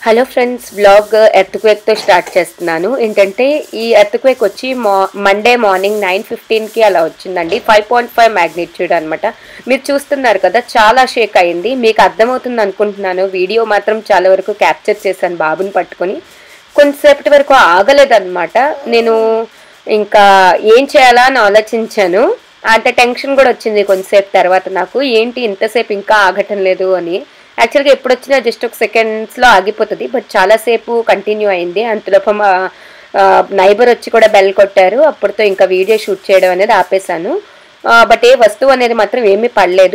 hello friends blog ఎర్త్క్వేక్తో start చేస్తున్నాను ఏంటంటే ఈ ఎర్త్క్వేక్ వచ్చి మా మండే మార్నింగ్ నైన్ ఫిఫ్టీన్కి అలా వచ్చిందండి ఫైవ్ పాయింట్ ఫైవ్ మ్యాగ్నిట్యూడ్ అనమాట మీరు చూస్తున్నారు కదా చాలా షేక్ అయింది మీకు అర్థమవుతుంది అనుకుంటున్నాను వీడియో మాత్రం చాలా వరకు క్యాప్చర్ చేశాను బాబుని పట్టుకొని కొంతసేపటి వరకు ఆగలేదన్నమాట నేను ఇంకా ఏం చేయాలా అని ఆలోచించాను అంత టెన్షన్ కూడా వచ్చింది కొంతసేపు తర్వాత నాకు ఏంటి ఇంతసేపు ఇంకా ఆగటం లేదు అని యాక్చువల్గా ఎప్పుడు వచ్చినా జస్ట్ ఒక సెకండ్స్లో ఆగిపోతుంది బట్ చాలాసేపు కంటిన్యూ అయింది అంతలోపు మా నైబర్ వచ్చి కూడా బెల్ కొట్టారు అప్పటితో ఇంకా వీడియో షూట్ చేయడం అనేది ఆపేశాను బట్ ఏ వస్తువు అనేది మాత్రం ఏమీ పడలేదు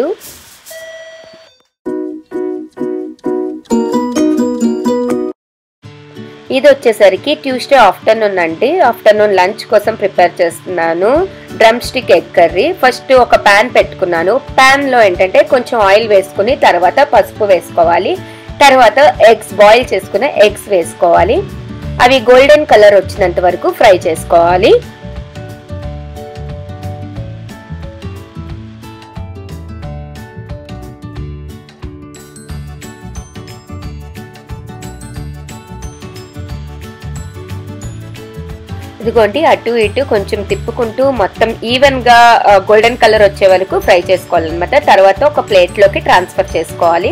ఇది వచ్చేసరికి ట్యూస్డే ఆఫ్టర్నూన్ అండి ఆఫ్టర్నూన్ లంచ్ కోసం ప్రిపేర్ చేస్తున్నాను drum stick egg curry first ఒక ప్యాన్ పెట్టుకున్నాను ప్యాన్లో ఏంటంటే కొంచెం ఆయిల్ వేసుకుని తర్వాత పసుపు వేసుకోవాలి తర్వాత ఎగ్స్ బాయిల్ చేసుకున్న ఎగ్స్ వేసుకోవాలి అవి గోల్డెన్ కలర్ వచ్చినంత వరకు ఫ్రై చేసుకోవాలి ఇదిగోండి అటు ఇటు కొంచెం తిప్పుకుంటూ మొత్తం ఈవెన్ గా గోల్డెన్ కలర్ వచ్చే వరకు ఫ్రై చేసుకోవాలన్నమాట తర్వాత ఒక ప్లేట్ లోకి ట్రాన్స్ఫర్ చేసుకోవాలి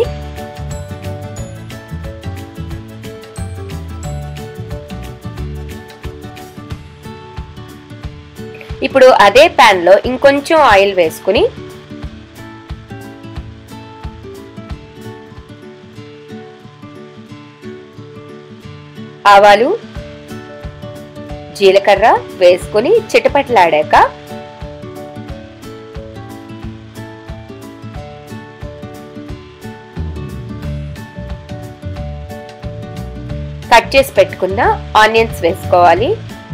ఇప్పుడు అదే ప్యాన్ లో ఇంకొంచెం ఆయిల్ వేసుకుని ఆవాలు జీలకర్ర వేసుకుని చిటపట్లాడాక కట్ చేసి పెట్టుకున్న ఆనియన్స్ వేసుకోవాలి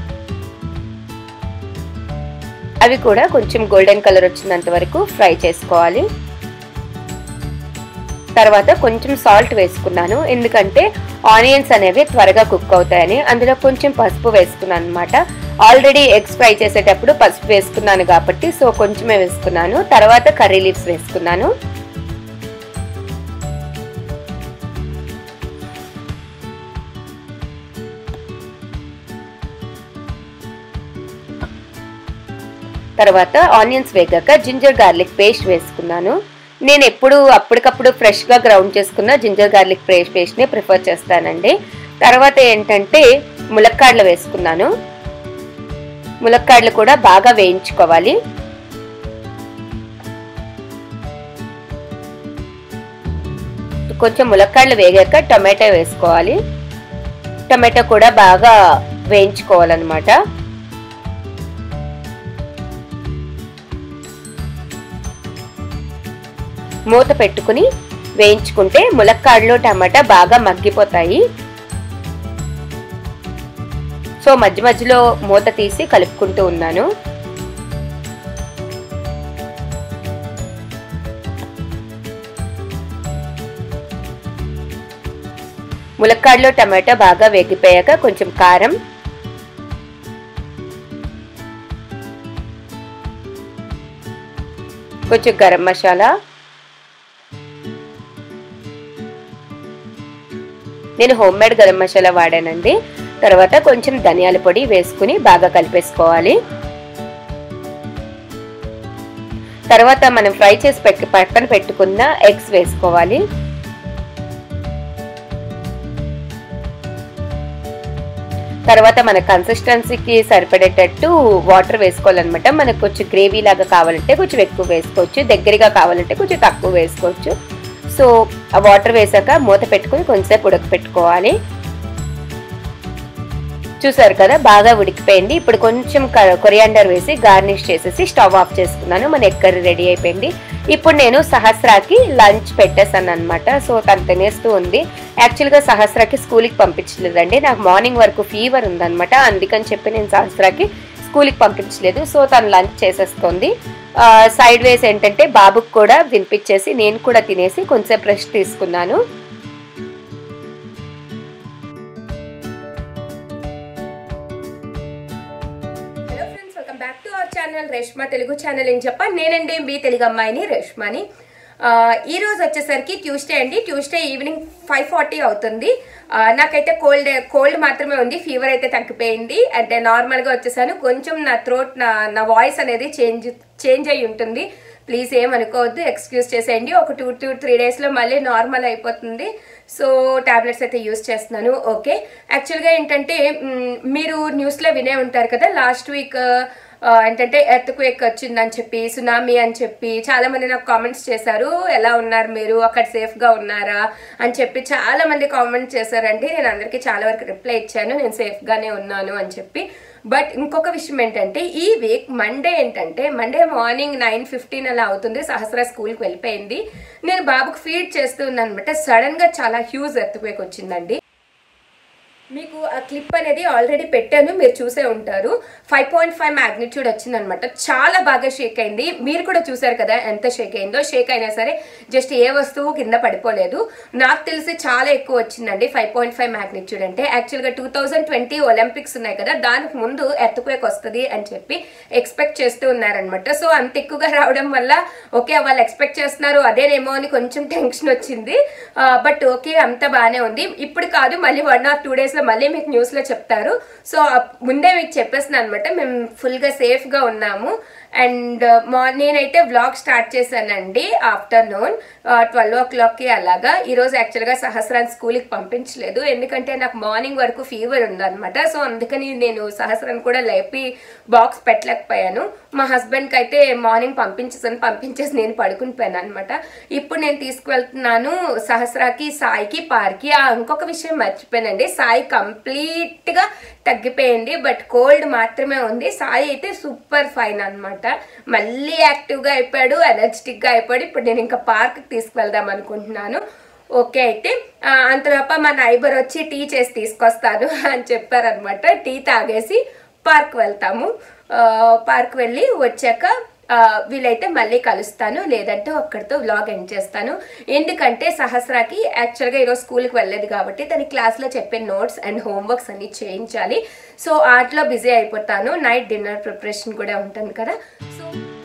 అవి కూడా కొంచెం గోల్డెన్ కలర్ వచ్చినంత వరకు ఫ్రై చేసుకోవాలి తర్వాత కొంచెం సాల్ట్ వేసుకున్నాను ఎందుకంటే ఆనియన్స్ అనేవి త్వరగా కుక్ అవుతాయని అందులో కొంచెం పసుపు వేసుకున్నాను అనమాట ఆల్రెడీ ఎగ్స్ ఫ్రై చేసేటప్పుడు పసుపు వేసుకున్నాను కాబట్టి సో కొంచెమే వేసుకున్నాను తర్వాత కర్రీ లీవ్స్ వేసుకున్నాను తర్వాత ఆనియన్స్ వేగాక జింజర్ గార్లిక్ పేస్ట్ వేసుకున్నాను నేను ఎప్పుడు అప్పటికప్పుడు ఫ్రెష్గా గ్రౌండ్ చేసుకున్న జింజర్ గార్లిక్ పేస్ట్ పేస్ట్ని ప్రిఫర్ చేస్తానండి తర్వాత ఏంటంటే ములక్కాడలు వేసుకున్నాను ములక్కాడలు కూడా బాగా వేయించుకోవాలి కొంచెం ములక్కాడలు వేగాక టమాటో వేసుకోవాలి టమాటో కూడా బాగా వేయించుకోవాలన్నమాట మూత పెట్టుకుని వేయించుకుంటే ములక్కాడలు టమాటా బాగా మగ్గిపోతాయి సో మధ్య మధ్యలో మూత తీసి కలుపుకుంటూ ఉన్నాను ములక్కాడలో టమాటా బాగా వేగిపోయాక కొంచెం కారం కొంచెం గరం మసాలా నేను హోమ్ మేడ్ గరం మసాలా వాడానండి తర్వాత కొంచెం ధనియాల పొడి వేసుకుని బాగా కలిపేసుకోవాలి తర్వాత మనం ఫ్రై చేసి పెట్టి పక్కన పెట్టుకున్న ఎగ్స్ వేసుకోవాలి తర్వాత మన కన్సిస్టెన్సీకి సరిపడేటట్టు వాటర్ వేసుకోవాలన్నమాట మనకు కొంచెం గ్రేవీ లాగా కావాలంటే కొంచెం ఎక్కువ వేసుకోవచ్చు దగ్గరగా కావాలంటే కొంచెం తక్కువ వేసుకోవచ్చు సో ఆ వాటర్ వేసాక మూత పెట్టుకుని కొంచెంసేపు ఉడకపెట్టుకోవాలి చూసారు కదా బాగా ఉడికిపోయింది ఇప్పుడు కొంచెం కొరియాండర్ వేసి గార్నిష్ చేసేసి స్టవ్ ఆఫ్ చేసుకున్నాను మన ఎగ్ కర్రీ రెడీ అయిపోయింది ఇప్పుడు నేను సహస్రాకి లంచ్ పెట్టేశాను అనమాట సో తను తినేస్తూ ఉంది యాక్చువల్గా సహస్రాకి స్కూల్కి పంపించలేదండి నాకు మార్నింగ్ వరకు ఫీవర్ ఉందనమాట అందుకని చెప్పి నేను సహస్రాకి స్కూల్కి పంపించలేదు సో తను లంచ్ చేసేస్తుంది సైడ్ వేస్ ఏంటంటే బాబుకి కూడా వినిపించేసి నేను కూడా తినేసి కొంచెంసేపు రెస్ట్ తీసుకున్నాను hello friends welcome back to our channel Reshma Telugu channel అని చెప్ప నేనండి మీ తెలుగు అమ్మాయిని రేష్మాని ఆ, ఈ రోజు వచ్చేసరికి ట్యూస్డే అండి ట్యూస్డే ఈవినింగ్ ఫైవ్ ఫార్టీ అవుతుంది ఆ, నాకైతే కోల్డ్ కోల్డ్ మాత్రమే ఉంది ఫీవర్ అయితే తగ్గిపోయింది అంటే నార్మల్గా వచ్చేసాను కొంచెం నా థ్రోట్ నా నా వాయిస్ అనేది చేంజ్ చేంజ్ అయి ఉంటుంది ప్లీజ్ ఏమనుకోవద్దు ఎక్స్క్యూజ్ చేసేయండి ఒక టూ టూ త్రీ డేస్లో మళ్ళీ నార్మల్ అయిపోతుంది సో టాబ్లెట్స్ అయితే యూస్ చేస్తున్నాను ఓకే యాక్చువల్గా ఏంటంటే మ్, మీరు న్యూస్లో వినే ఉంటారు కదా లాస్ట్ వీక్ ఏంటంటే ఎర్త్ క్వేక్ వచ్చిందని చెప్పి సునామీ అని చెప్పి చాలా మంది నాకు కామెంట్స్ చేశారు ఎలా ఉన్నారు మీరు అక్కడ సేఫ్ గా ఉన్నారా అని చెప్పి చాలా మంది కామెంట్ చేశారండి నేను అందరికీ చాలా వరకు రిప్లై ఇచ్చాను నేను సేఫ్ గానే ఉన్నాను అని చెప్పి బట్ ఇంకొక విషయం ఏంటంటే ఈ వీక్ మండే ఏంటంటే మండే మార్నింగ్ నైన్ ఫిఫ్టీన్ అలా అవుతుంది సహస్ర స్కూల్కి వెళ్ళిపోయింది నేను బాబుకు ఫీడ్ చేస్తూ ఉన్నాను అనమాట సడన్ గా చాలా హ్యూజ్ ఎర్త్ క్వేక్ వచ్చిందండి మీకు ఆ క్లిప్ అనేది ఆల్రెడీ పెట్టాను మీరు చూసే ఉంటారు ఫైవ్ పాయింట్ ఫైవ్ మ్యాగ్నిట్యూడ్ వచ్చిందనమాట చాలా బాగా షేక్ అయింది మీరు కూడా చూసారు కదా ఎంత షేక్ అయిందో షేక్ అయినా సరే జస్ట్ ఏ వస్తువు కింద పడిపోలేదు నాకు తెలిసి చాలా ఎక్కువ వచ్చిందండి ఫైవ్ పాయింట్ ఫైవ్ మ్యాగ్నిట్యూడ్ అంటే యాక్చువల్గా టూ థౌజండ్ ట్వంటీ ఒలింపిక్స్ ఉన్నాయి కదా దానికి ముందు ఎర్త్క్వేక్ వస్తుంది అని చెప్పి ఎక్స్పెక్ట్ చేస్తూ ఉన్నారనమాట సో అంత ఎక్కువగా రావడం వల్ల ఓకే వాళ్ళు ఎక్స్పెక్ట్ చేస్తున్నారు అదేనేమో అని కొంచెం టెన్షన్ వచ్చింది బట్ ఓకే అంత బాగానే ఉంది ఇప్పుడు కాదు మళ్ళీ వన్ ఆర్ టూ డేస్ లో మళ్ళీ మీకు న్యూస్ లో చెప్తారు సో అప్- ముందే మీకు చెప్పేస్తున్నాను అనమాట మేము ఫుల్ గా సేఫ్ గా ఉన్నాము అండ్ మా నేనైతే వ్లాగ్ స్టార్ట్ చేశానండి ఆఫ్టర్నూన్ ట్వెల్వ్ ఓ క్లాక్కి అలాగా ఈరోజు యాక్చువల్గా సహస్రాన్ని స్కూల్కి పంపించలేదు ఎందుకంటే నాకు మార్నింగ్ వరకు ఫీవర్ ఉందన్నమాట సో అందుకని నేను సహస్రాన్ని కూడా లేపి బాక్స్ పెట్టలేకపోయాను మా హస్బెండ్కి అయితే మార్నింగ్ పంపించేసాను పంపించేసి నేను పడుకుని పోయాను అనమాట ఇప్పుడు నేను తీసుకువెళ్తున్నాను సహస్రాకి సాయికి పార్కి ఆ ఇంకొక విషయం మర్చిపోయానండి సాయి కంప్లీట్గా తగ్గిపోయింది బట్ కోల్డ్ మాత్రమే ఉంది సాయి అయితే సూపర్ ఫైన్ అన్నమాట మళ్ళీ యాక్టివ్గా అయిపోయాడు ఎనర్జెటిక్గా అయిపోయాడు ఇప్పుడు నేను ఇంకా పార్క్కి తీసుకువెళ్దాం అనుకుంటున్నాను ఓకే అయితే ఆ, అంతలోప మా నైబర్ వచ్చి టీ చేసి తీసుకొస్తాను అని చెప్పారనమాట టీ తాగేసి పార్క్ వెళ్తాము ఆ, పార్క్ వెళ్ళి వచ్చాక ఆ, వీలైతే మళ్ళీ కలుస్తాను లేదంటే ఒక్కడితో వ్లాగ్ ఎండ్ చేస్తాను ఎందుకంటే సహస్రాకి యాక్చువల్గా ఈరోజు స్కూల్కి వెళ్ళలేదు కాబట్టి తన క్లాస్లో చెప్పే నోట్స్ అండ్ హోంవర్క్స్ అన్ని చేయించాలి సో ఆటలో బిజీ అయిపోతాను నైట్ డిన్నర్ ప్రిపరేషన్ కూడా ఉంటుంది కదా సో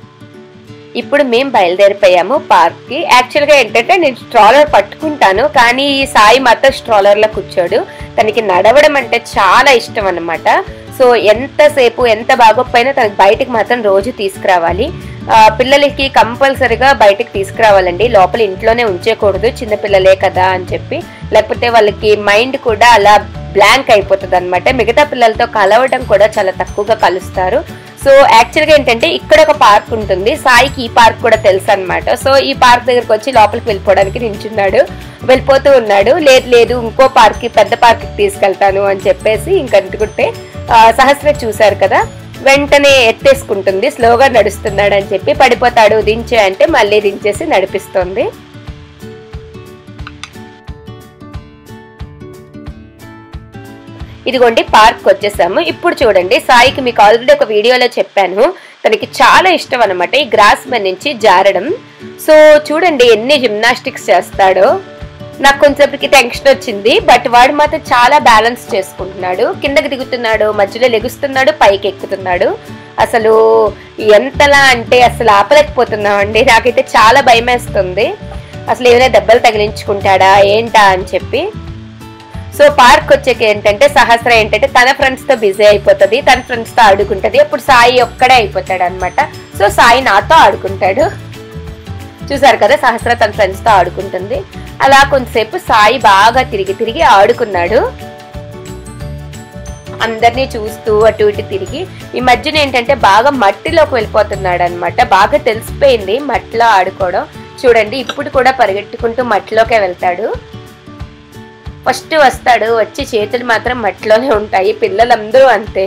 ఇప్పుడు మేము బయలుదేరిపోయాము పార్క్ కి యాక్చువల్ గా ఏంటంటే నేను స్ట్రాలర్ పట్టుకుంటాను కానీ ఈ సాయి మాత్రం స్ట్రాలర్ లో కూర్చోడు తనకి నడవడం అంటే చాలా ఇష్టం అన్నమాట సో ఎంతసేపు ఎంత బాగోపోయినా తనకి బయటికి మాత్రం రోజు తీసుకురావాలి ఆ, పిల్లలకి కంపల్సరిగా బయటికి తీసుకురావాలండి లోపల ఇంట్లోనే ఉంచేయకూడదు చిన్న పిల్లలే కదా అని చెప్పి లేకపోతే వాళ్ళకి మైండ్ కూడా అలా బ్లాంక్ అయిపోతుంది అనమాట మిగతా పిల్లలతో కలవడం కూడా చాలా తక్కువగా కలుస్తారు సో యాక్చువల్గా ఏంటంటే ఇక్కడ ఒక పార్క్ ఉంటుంది సాయికి ఈ పార్క్ కూడా తెలుసు అనమాట సో ఈ పార్క్ దగ్గరకు వచ్చి లోపలికి వెళ్ళిపోవడానికి నించున్నాడు వెళ్ళిపోతూ ఉన్నాడు లేదు లేదు ఇంకో పార్క్ కి పెద్ద పార్క్ కి తీసుకెళ్తాను అని చెప్పేసి ఇంకంటుకుంటే ఆ, సహస్ర చూశారు కదా వెంటనే ఎత్తేసుకుంటుంది స్లోగా నడుస్తున్నాడు అని చెప్పి పడిపోతాడు దించే అంటే మళ్ళీ దించేసి నడిపిస్తుంది ఇదిగోండి పార్క్ వచ్చేసాము ఇప్పుడు చూడండి సాయికి మీకు ఆల్రెడీ ఒక వీడియోలో చెప్పాను తనకి చాలా ఇష్టం అనమాట ఈ గ్రాస్ మీద నుంచి జారడం సో చూడండి ఎన్ని జిమ్నాస్టిక్స్ చేస్తాడో నాకు కొంచెంసేపటికి టెన్షన్ వచ్చింది బట్ వాడు మాత్రం చాలా బ్యాలెన్స్ చేసుకుంటున్నాడు కిందకి దిగుతున్నాడు మధ్యలో లెగుస్తున్నాడు పైకి ఎక్కుతున్నాడు అసలు ఎంతలా అంటే అసలు ఆపలేకపోతున్నాం అండి నాకైతే చాలా భయం వేస్తుంది అసలు ఏమైనా దెబ్బలు తగిలించుకుంటాడా ఏంటా అని చెప్పి సో పార్క్ వచ్చాక ఏంటంటే సహస్ర ఏంటంటే తన ఫ్రెండ్స్ తో బిజీ అయిపోతుంది తన ఫ్రెండ్స్ తో ఆడుకుంటది అప్పుడు సాయి ఒక్కడే అయిపోతాడు అనమాట సో సాయి నాతో ఆడుకుంటాడు చూసారు కదా సహస్ర తన ఫ్రెండ్స్ తో ఆడుకుంటుంది అలా కొంతసేపు సాయి బాగా తిరిగి తిరిగి ఆడుకున్నాడు అందరినీ చూస్తూ అటు ఇటు తిరిగి ఈ మధ్యన ఏంటంటే బాగా మట్టిలోకి వెళ్ళిపోతున్నాడు అనమాట బాగా తెలిసిపోయింది మట్టిలో ఆడుకోవడం చూడండి ఇప్పుడు కూడా పరిగెట్టుకుంటూ మట్టిలోకే వెళ్తాడు ఫస్ట్ వస్తాడు వచ్చి చేతులు మాత్రం మట్టిలోనే ఉంటాయి పిల్లలందరూ అంతే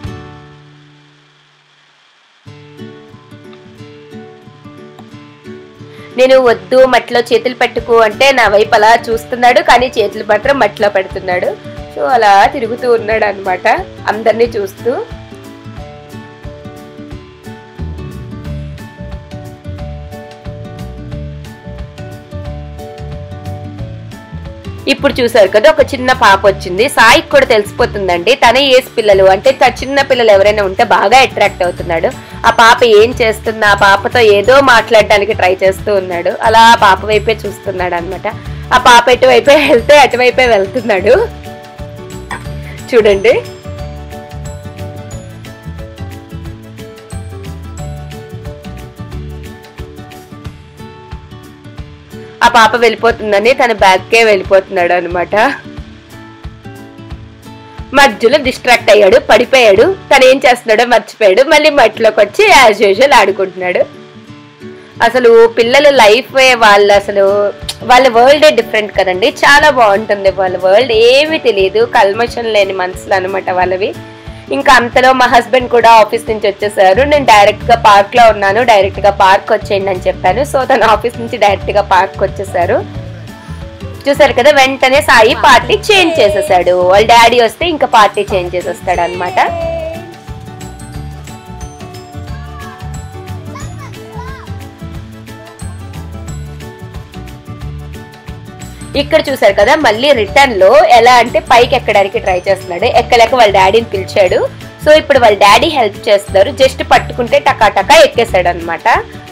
నేను వద్దు మట్టిలో చేతులు పెట్టుకు అంటే నా వైపు అలా చూస్తున్నాడు కానీ చేతులు మాత్రం మట్టిలో పెడుతున్నాడు సో అలా తిరుగుతూ ఉన్నాడు అనమాట అందరినీ చూస్తూ ఇప్పుడు చూసారు కదా ఒక చిన్న పాప వచ్చింది సాయికి కూడా తెలిసిపోతుందండి తన ఏజ్ పిల్లలు అంటే త- చిన్న పిల్లలు ఎవరైనా ఉంటే బాగా అట్రాక్ట్ అవుతున్నాడు ఆ పాప ఏం చేస్తుంది ఆ పాపతో ఏదో మాట్లాడడానికి ట్రై చేస్తూ ఉన్నాడు అలా ఆ పాప వైపే చూస్తున్నాడు అనమాట ఆ పాప ఎటువైపే వెళ్తే అటువైపే వెళ్తున్నాడు చూడండి ఆ పాప వెళ్ళిపోతుందని తన బ్యాగ్కే వెళ్ళిపోతున్నాడు అనమాట మధ్యలో డిస్ట్రాక్ట్ అయ్యాడు పడిపోయాడు తను ఏం చేస్తున్నాడో మర్చిపోయాడు మళ్ళీ మట్టిలోకి వచ్చి యాజ్ యూజువల్ ఆడుకుంటున్నాడు అసలు పిల్లల లైఫ్ వాళ్ళ అసలు వాళ్ళ వరల్డే డిఫరెంట్ కదండి చాలా బాగుంటుంది వాళ్ళ వరల్డ్ ఏమీ తెలియదు కల్మషం లేని మనసులు అనమాట వాళ్ళవి ఇంకా అంతలో మా హస్బెండ్ కూడా ఆఫీస్ నుంచి వచ్చేసారు నేను డైరెక్ట్ గా పార్క్ లో ఉన్నాను డైరెక్ట్ గా పార్క్ వచ్చేయండి అని చెప్పాను సో తన ఆఫీస్ నుంచి డైరెక్ట్ గా పార్క్ వచ్చేసారు చూసారు కదా వెంటనే సాయి పార్టీ చేంజ్ చేసేసాడు వాళ్ళ డాడీ వస్తే ఇంకా పార్టీ చేంజ్ చేసేస్తాడు అనమాట ఇక్కడ చూసారు కదా మళ్ళీ రిటర్న్ లో ఎలా అంటే పైకి ఎక్కడానికి ట్రై చేస్తున్నాడు ఎక్కలేక వాళ్ళ డాడీని పిలిచాడు సో ఇప్పుడు వాళ్ళ డాడీ హెల్ప్ చేస్తున్నారు జస్ట్ పట్టుకుంటే టకా టకా ఎక్కేసాడు అనమాట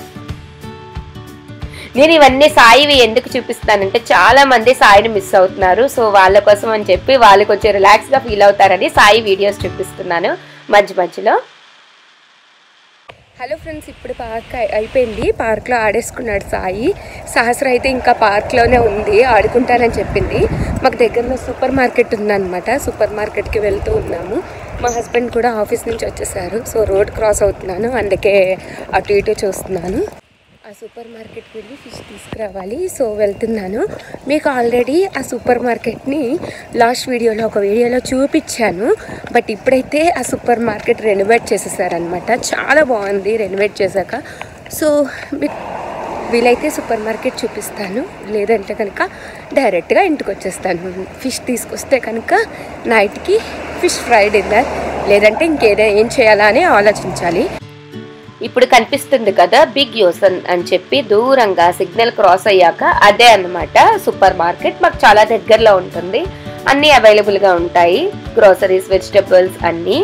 నేను ఇవన్నీ సాయివి ఎందుకు చూపిస్తానంటే చాలా మంది సాయిని మిస్ అవుతున్నారు సో వాళ్ళ కోసం అని చెప్పి వాళ్ళు కొంచెం రిలాక్స్ గా ఫీల్ అవుతారని సాయి వీడియోస్ చూపిస్తున్నాను మధ్య మధ్యలో హలో ఫ్రెండ్స్ ఇప్పుడు పార్క్ అయి- అయిపోయింది పార్క్లో ఆడేసుకున్నాడు సాయి సహస్ర అయితే ఇంకా పార్క్లోనే ఉంది ఆడుకుంటానని చెప్పింది మాకు దగ్గరలో సూపర్ మార్కెట్ ఉందన్నమాట సూపర్ మార్కెట్కి వెళ్తూ ఉన్నాము మా హస్బెండ్ కూడా ఆఫీస్ నుంచి వచ్చేసారు సో రోడ్ క్రాస్ అవుతున్నాను అందుకే అటు ఇటు చూస్తున్నాను ఆ సూపర్ మార్కెట్కి వెళ్ళి ఫిష్ తీసుకురావాలి సో వెళ్తున్నాను మీకు ఆల్రెడీ ఆ సూపర్ మార్కెట్ని లాస్ట్ వీడియోలో ఒక వీడియోలో చూపించాను బట్ ఇప్పుడైతే ఆ సూపర్ మార్కెట్ రెనోవేట్ చేసేసారనమాట చాలా బాగుంది రెనోవేట్ చేశాక సో మీకు వీలైతే సూపర్ మార్కెట్ చూపిస్తాను లేదంటే కనుక డైరెక్ట్గా ఇంటికి వచ్చేస్తాను ఫిష్ తీసుకొస్తే కనుక నైట్కి ఫిష్ ఫ్రై డిన్నర్ లేదంటే ఇంకేదో ఏం చేయాలా అని ఆలోచించాలి ఇప్పుడు కనిపిస్తుంది కదా బిగ్ యోసన్ అని చెప్పి దూరంగా సిగ్నల్ క్రాస్ అయ్యాక అదే అన్నమాట సూపర్ మార్కెట్ మాకు చాలా దగ్గరలో ఉంటుంది అన్నీ అవైలబుల్ గా ఉంటాయి గ్రోసరీస్ వెజిటబుల్స్ అన్నీ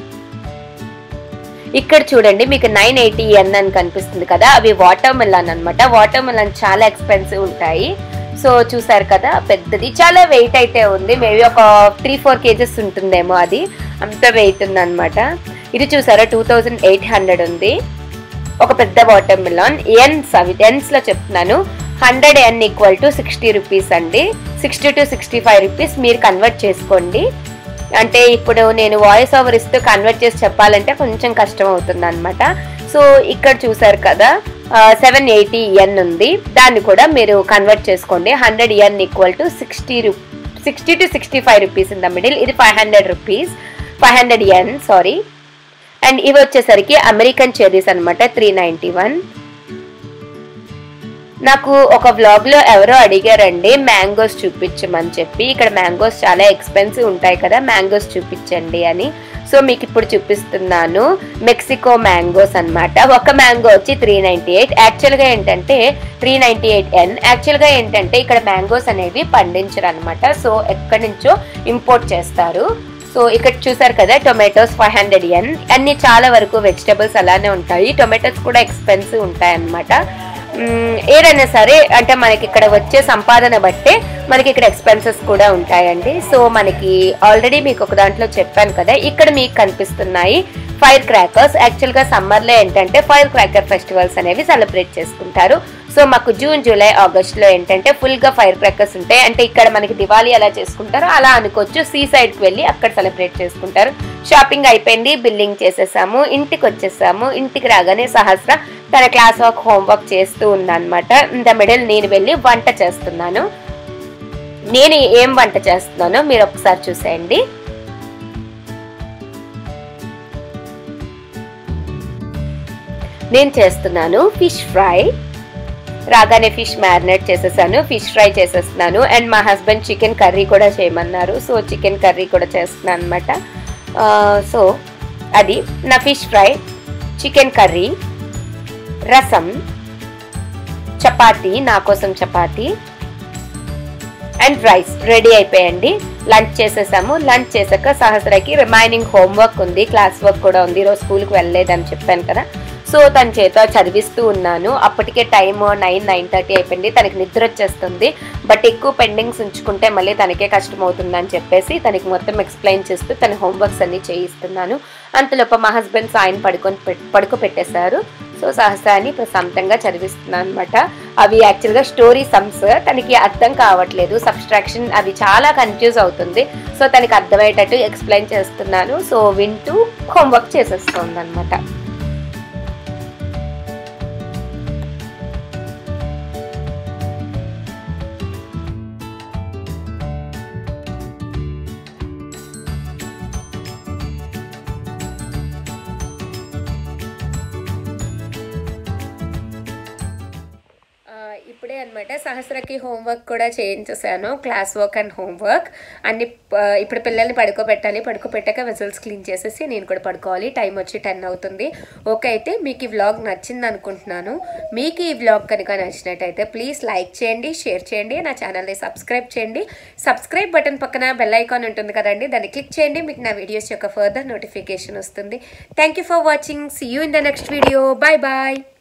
ఇక్కడ చూడండి మీకు నైన్ ఎయిటీ ఎన్ అని కనిపిస్తుంది కదా అవి వాటర్ మిలన్ అనమాట వాటర్ మిలన్ చాలా ఎక్స్పెన్సివ్ ఉంటాయి సో చూసారు కదా పెద్దది చాలా వెయిట్ అయితే ఉంది మేబీ ఒక త్రీ ఫోర్ కేజెస్ ఉంటుందేమో అది అంత వెయిట్ ఉంది అనమాట ఇది చూసారా టూ థౌజండ్ ఎయిట్ హండ్రెడ్ ఉంది ఒక పెద్ద వాటర్ మిలాన్ ఎన్స్ అవి ఎన్స్ లో చెప్తున్నాను hundred yen equal to sixty rupees అండి sixty to sixty five rupees మీరు కన్వర్ట్ చేసుకోండి అంటే ఇప్పుడు నేను వాయిస్ ఓవర్ ఇస్తూ కన్వర్ట్ చేసి చెప్పాలంటే కొంచెం కష్టం అవుతుంది అనమాట సో ఇక్కడ చూసారు కదా సెవెన్ ఎయిటీ ఎన్ ఉంది దాన్ని కూడా మీరు కన్వర్ట్ చేసుకోండి hundred yen equal to sixty రూ sixty to sixty five rupees in the middle ఇది five hundred rupees five hundred yen sorry and ఇవి వచ్చేసరికి అమెరికన్ చెర్రీస్ అనమాట త్రీ నైంటీ వన్ నాకు ఒక వ్లాగ్ లో ఎవరో అడిగారండి మ్యాంగోస్ చూపించమని చెప్పి ఇక్కడ మ్యాంగోస్ చాలా ఎక్స్పెన్సివ్ ఉంటాయి కదా మ్యాంగోస్ చూపించండి అని సో మీకు ఇప్పుడు చూపిస్తున్నాను మెక్సికో మ్యాంగోస్ అన్నమాట ఒక మ్యాంగో వచ్చి త్రీ నైంటీ ఎయిట్ యాక్చువల్గా ఏంటంటే త్రీ నైంటీ ఎయిట్ ఎన్ యాక్చువల్గా ఏంటంటే ఇక్కడ మ్యాంగోస్ అనేవి పండించరు అనమాట సో ఎక్కడి నుంచో ఇంపోర్ట్ చేస్తారు సో ఇక్కడ చూసారు కదా టొమాటోస్ ఫైవ్ హండ్రెడ్ ఎన్ అన్ని చాలా వరకు వెజిటబుల్స్ అలానే ఉంటాయి టొమాటోస్ కూడా ఎక్స్పెన్సివ్ ఉంటాయి అన్నమాట మ్మ్, ఏదైనా సరే అంటే మనకి ఇక్కడ వచ్చే సంపాదన బట్టే మనకి ఇక్కడ ఎక్స్పెన్సెస్ కూడా ఉంటాయండి సో మనకి ఆల్రెడీ మీకు ఒక దాంట్లో చెప్పాను కదా ఇక్కడ మీకు కనిపిస్తున్నాయి ఫైర్ క్రాకర్స్ యాక్చువల్గా సమ్మర్లో ఏంటంటే ఫైర్ క్రాకర్ ఫెస్టివల్స్ అనేవి సెలబ్రేట్ చేసుకుంటారు సో మాకు జూన్ జూలై ఆగస్ట్లో ఏంటంటే ఫుల్గా ఫైర్ క్రాకర్స్ ఉంటాయి అంటే ఇక్కడ మనకి దివాళీ ఎలా చేసుకుంటారో అలా అనుకోవచ్చు సీ సైడ్కి వెళ్ళి అక్కడ సెలబ్రేట్ చేసుకుంటారు షాపింగ్ అయిపోయింది బిల్లింగ్ చేసేసాము ఇంటికి వచ్చేసాము ఇంటికి రాగానే సహస్ర తన క్లాస్ వర్క్ హోంవర్క్ చేస్తూ ఉందన్నమాట ఇంత మిడిల్ నేను వెళ్ళి వంట చేస్తున్నాను నేను ఏం వంట చేస్తున్నానో మీరు ఒకసారి చూసేయండి నేను చేస్తున్నాను ఫిష్ ఫ్రై రాగానే ఫిష్ మ్యారినేట్ చేసేసాను ఫిష్ ఫ్రై చేసేస్తున్నాను అండ్ మా హస్బెండ్ చికెన్ కర్రీ కూడా చేయమన్నారు సో చికెన్ కర్రీ కూడా చేస్తున్నాను అనమాట సో అది నా ఫిష్ ఫ్రై చికెన్ కర్రీ రసం చపాతీ నా కోసం చపాతీ అండ్ రైస్ రెడీ అయిపోయండి లంచ్ చేసేసాము లంచ్ చేసాక సహస్రకి రిమైనింగ్ హోంవర్క్ ఉంది క్లాస్ వర్క్ కూడా ఉంది ఈరోజు స్కూల్కి వెళ్ళలేదని చెప్పాను కదా సో తన చేత చదివిస్తూ ఉన్నాను అప్పటికే టైం నైన్ నైన్ థర్టీ అయిపోయింది తనకి నిద్ర వచ్చేస్తుంది బట్ ఎక్కువ పెండింగ్స్ ఉంచుకుంటే మళ్ళీ తనకే కష్టం అవుతుందని చెప్పేసి తనకి మొత్తం ఎక్స్ప్లెయిన్ చేస్తూ తన హోంవర్క్స్ అన్ని చేయిస్తున్నాను అంతలోపు మా హస్బెండ్స్ ఆయన పడుకొని పెట్- పడుకోబెట్టేశారు సో సహస్రాన్ని ప్రశాంతంగా చదివిస్తున్నాను అనమాట అవి యాక్చువల్గా స్టోరీ సమ్స్ తనకి అర్థం కావట్లేదు సబ్స్ట్రాక్షన్ అవి చాలా కన్ఫ్యూజ్ అవుతుంది సో తనకి అర్థమయ్యేటట్టు ఎక్స్ప్లెయిన్ చేస్తున్నాను సో వింటూ హోంవర్క్ చేసేస్తుంది అనమాట ఆ, ఇప్పుడే అనమాట సహస్రకి హోంవర్క్ కూడా చేయించేసాను క్లాస్ వర్క్ అండ్ హోంవర్క్ అన్ని ఆ, ఇప్పుడు పిల్లల్ని పడుకోబెట్టాలి పడుకోబెట్టాక వెజల్స్ క్లీన్ చేసేసి నేను కూడా పడుకోవాలి టైం వచ్చి టెన్ అవుతుంది ఓకే అయితే మీకు ఈ వ్లాగ్ నచ్చింది అనుకుంటున్నాను మీకు ఈ వ్లాగ్ కనుక నచ్చినట్టయితే ప్లీజ్ లైక్ చేయండి షేర్ చేయండి నా ఛానల్ని సబ్స్క్రైబ్ చేయండి సబ్స్క్రైబ్ బటన్ పక్కన బెల్ ఐకాన్ ఉంటుంది కదండి దాన్ని క్లిక్ చేయండి మీకు నా వీడియోస్ యొక్క ఫర్దర్ నోటిఫికేషన్ వస్తుంది thank you for watching see you in the next video bye bye